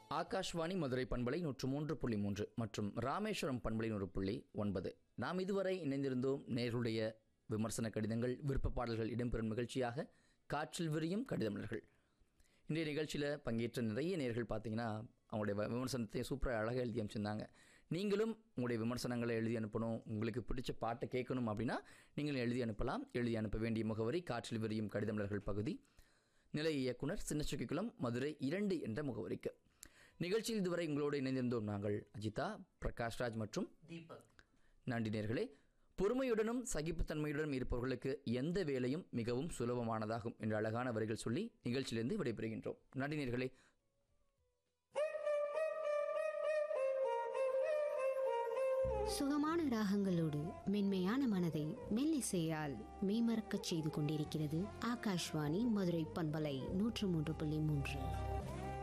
ஆகாஷ்வாணி மதுரை பண்பலை நூற்று மூன்று புள்ளி மூன்று மற்றும் ராமேஸ்வரம் பண்பலை நூறு புள்ளி ஒன்பது நாம் இதுவரை இணைந்திருந்தோம் நேர்களுடைய விமர்சன கடிதங்கள் விருப்ப பாடல்கள் இடம்பெறும் நிகழ்ச்சியாக காற்றில் விரியும் கடிதமலர்கள் இன்றைய நிகழ்ச்சியில் பங்கேற்ற நிறைய நேர்கள் பார்த்தீங்கன்னா அவங்களுடைய வ- விமர்சனத்தை சூப்பராக அழகாக எழுதி அமைச்சிருந்தாங்க நீங்களும் உங்களுடைய விமர்சனங்களை எழுதி அனுப்பணும் உங்களுக்கு பிடிச்ச பாட்டை கேட்கணும் அப்படின்னா நீங்கள் எழுதி அனுப்பலாம் எழுதி அனுப்ப வேண்டிய முகவரி காற்றில் விரியும் கடிதமலர்கள் பகுதி நிலைய இயக்குனர் சின்னச்சுக்கிக்குளம் மதுரை இரண்டு என்ற முகவரிக்கு நிகழ்ச்சியில் இதுவரை உங்களோடு இணைந்திருந்தோம் நாங்கள் அஜிதா பிரகாஷ்ராஜ் மற்றும் தீபக் நன்றி நேர்களே பொறுமையுடனும் சகிப்புத்தன்மையுடனும் இருப்பவர்களுக்கு எந்த வேலையும் மிகவும் சுலபமானதாகும் என்ற அழகான வரிகள் சொல்லி நிகழ்ச்சியிலிருந்து விடைபெறுகின்றோம் நன்றி நேர்களே சுகமான ராகங்களோடு மென்மையான மனதை மெல்லிசையால் மெய்மறக்கச் செய்து கொண்டிருக்கிறது ஆகாஷ்வாணி மதுரை பண்பலை நூற்று மூன்று புள்ளி மூன்று